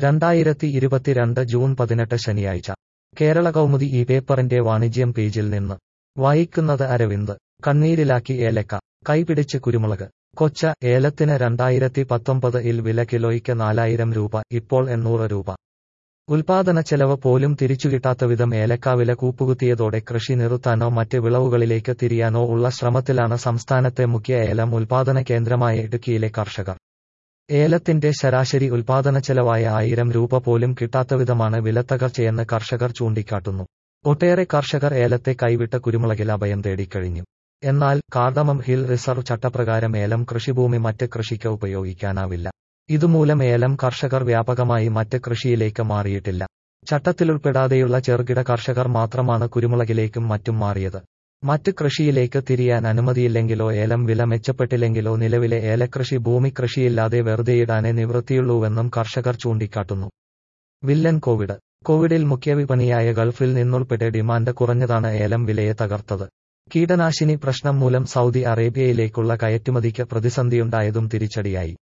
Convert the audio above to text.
രണ്ടായിരത്തി ഇരുപത്തിരണ്ട് ജൂൺ പതിനെട്ട് ശനിയാഴ്ച കേരള കൗമുദി ഈ പേപ്പറിന്റെ വാണിജ്യം പേജിൽ നിന്ന് വായിക്കുന്നത് അരവിന്ദ് കണ്ണീരിലാക്കി ഏലക്ക കൈപിടിച്ച് കുരുമുളക് കൊച്ച ഏലത്തിന് രണ്ടായിരത്തി പത്തൊമ്പത് ഇൽ വില കിലോയ്ക്ക് നാലായിരം രൂപ ഇപ്പോൾ എണ്ണൂറ് രൂപ ഉൽപാദന ചെലവ് പോലും തിരിച്ചുകിട്ടാത്തവിധം ഏലക്ക വില കൂപ്പുകുത്തിയതോടെ കൃഷി നിർത്താനോ മറ്റ് വിളവുകളിലേക്ക് തിരിയാനോ ഉള്ള ശ്രമത്തിലാണ് സംസ്ഥാനത്തെ മുഖ്യ ഏലം ഉൽപാദന കേന്ദ്രമായ ഇടുക്കിയിലെ കർഷകർ ഏലത്തിന്റെ ശരാശരി ഉൽപാദന ചെലവായ ആയിരം രൂപ പോലും കിട്ടാത്തവിധമാണ് വിലത്തകർച്ചയെന്ന് കർഷകർ ചൂണ്ടിക്കാട്ടുന്നു ഒട്ടേറെ കർഷകർ ഏലത്തെ കൈവിട്ട കുരുമുളകിൽ അഭയം തേടിക്കഴിഞ്ഞു എന്നാൽ കാർഡമം ഹിൽ റിസർവ് ചട്ടപ്രകാരം ഏലം കൃഷിഭൂമി മറ്റ് കൃഷിക്ക് ഉപയോഗിക്കാനാവില്ല ഇതുമൂലം ഏലം കർഷകർ വ്യാപകമായി മറ്റ് കൃഷിയിലേക്ക് മാറിയിട്ടില്ല ചട്ടത്തിലുൾപ്പെടാതെയുള്ള ചെറുകിട കർഷകർ മാത്രമാണ് കുരുമുളകിലേക്കും മറ്റും മാറിയത് മറ്റ് കൃഷിയിലേക്ക് തിരിയാൻ അനുമതിയില്ലെങ്കിലോ ഏലം വില മെച്ചപ്പെട്ടില്ലെങ്കിലോ നിലവിലെ ഏലകൃഷി ഭൂമി കൃഷിയില്ലാതെ വെറുതെയിടാനേ നിവൃത്തിയുള്ളൂവെന്നും കർഷകർ ചൂണ്ടിക്കാട്ടുന്നു വില്ലൻ കോവിഡ് കോവിഡിൽ മുഖ്യവിപണിയായ ഗൾഫിൽ നിന്നുൾപ്പെടെ ഡിമാൻഡ് കുറഞ്ഞതാണ് ഏലം വിലയെ തകർത്തത് കീടനാശിനി പ്രശ്നം മൂലം സൗദി അറേബ്യയിലേക്കുള്ള കയറ്റുമതിക്ക് പ്രതിസന്ധിയുണ്ടായതും തിരിച്ചടിയായി